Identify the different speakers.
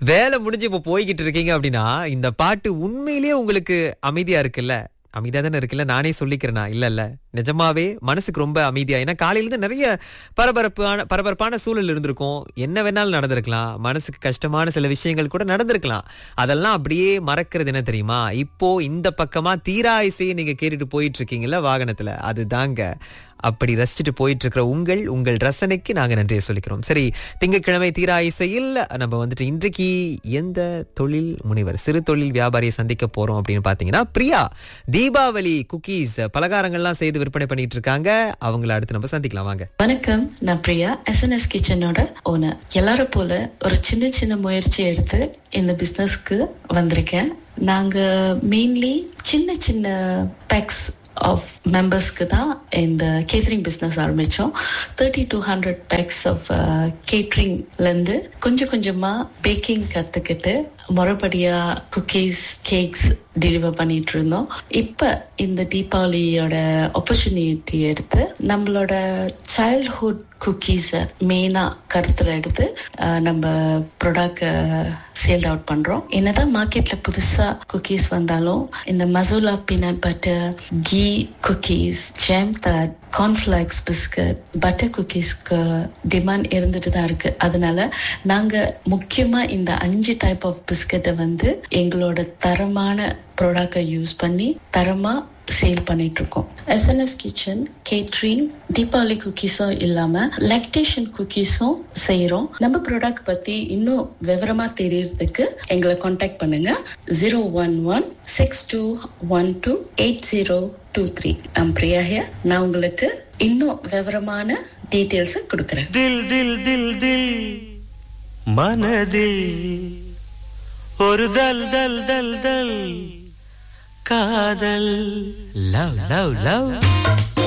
Speaker 1: வேலை முடிஞ்சு இப்ப போய்கிட்டு இருக்கீங்க அப்படின்னா இந்த பாட்டு உண்மையிலேயே உங்களுக்கு அமைதியா இருக்குல்ல அமைதியா தானே இருக்குல்ல நானே சொல்லிக்கிறேனா இல்ல இல்ல நிஜமாவே மனசுக்கு ரொம்ப அமைதியா ஏன்னா காலையில இருந்து நிறைய பரபரப்பான பரபரப்பான சூழல் இருந்திருக்கும் என்ன வேணாலும் நடந்திருக்கலாம் மனசுக்கு கஷ்டமான சில விஷயங்கள் கூட நடந்திருக்கலாம் அதெல்லாம் அப்படியே மறக்கிறது என்ன தெரியுமா இப்போ இந்த பக்கமா தீரா இசையை நீங்க கேட்டுட்டு போயிட்டு இருக்கீங்கல்ல வாகனத்துல அதுதாங்க அப்படி ரசிச்சுட்டு போயிட்டு இருக்கிற உங்கள் உங்கள் ரசனைக்கு நாங்க நன்றியை சொல்லிக்கிறோம் சரி திங்கட்கிழமை தீரா இசையில் நம்ம வந்துட்டு இன்றைக்கு எந்த தொழில் முனைவர் சிறு தொழில் வியாபாரியை சந்திக்க போறோம் அப்படின்னு பாத்தீங்கன்னா பிரியா தீபாவளி குக்கீஸ் பலகாரங்கள்லாம் செய்து விற்பனை பண்ணிட்டு இருக்காங்க அவங்கள அடுத்து நம்ம சந்திக்கலாம் வாங்க
Speaker 2: வணக்கம் நான் பிரியா எஸ்என்எஸ் கிச்சனோட ஓனர் எல்லாரும் போல ஒரு சின்ன சின்ன முயற்சி எடுத்து இந்த பிசினஸ்க்கு வந்திருக்கேன் நாங்க மெயின்லி சின்ன சின்ன பேக்ஸ் ஆஃப் மெம்பர்ஸ்க்கு தான் இந்த கேட்டரிங் பிஸ்னஸ் ஆரம்பித்தோம் thirty two hundred packs of கேட்ரிங்லேருந்து கொஞ்சம் கொஞ்சமாக பேக்கிங் கற்றுக்கிட்டு முறைப்படியாக குக்கீஸ் கேக்ஸ் டெலிவர் பண்ணிட்டு இருந்தோம் இப்போ இந்த தீபாவளியோட ஆப்பர்ச்சுனிட்டி எடுத்து நம்மளோட சைல்ட்ஹுட் குக்கீஸை மெயினாக கருத்தில் எடுத்து அஹ், நம்ம ப்ராடக்ட் சேல் அவுட் பண்ணுறோம் என்னதான் மார்க்கெட்டில் புதுசாக குக்கீஸ் வந்தாலும் இந்த மசூலா பீனட் பட்டர் கீ cookies jam that cornflakes biscuit butter குக்கீஸ்க்கு டிமாண்ட் இருந்துட்டு தான் இருக்கு அதனால நாங்க முக்கியமா இந்த அஞ்சு டைப் ஆஃப் பிஸ்கட்டை வந்து எங்களோட தரமான ப்ராடக்டை யூஸ் பண்ணி தரமா சேல் பண்ணிட்டு இருக்கோம் எஸ்என்எஸ் கிச்சன் கேட்ரிங் தீபாவளி குக்கீஸும் இல்லாம லக்டேஷன் குக்கீஸும் செய்யறோம் நம்ம ப்ராடக்ட் பத்தி இன்னும் விவரமா தெரியறதுக்கு எங்களை காண்டாக்ட் பண்ணுங்க zero one one six two one two eight zero two three I'm Priya here நான் உங்களுக்கு இன்னும் விவரமான டீட்டெயில்ஸ் கொடுக்குறேன்
Speaker 3: தில் தில் தில் தில் மனதில் ஒரு தல் தல் தல் தல் காதல் லவ் லவ் லவ்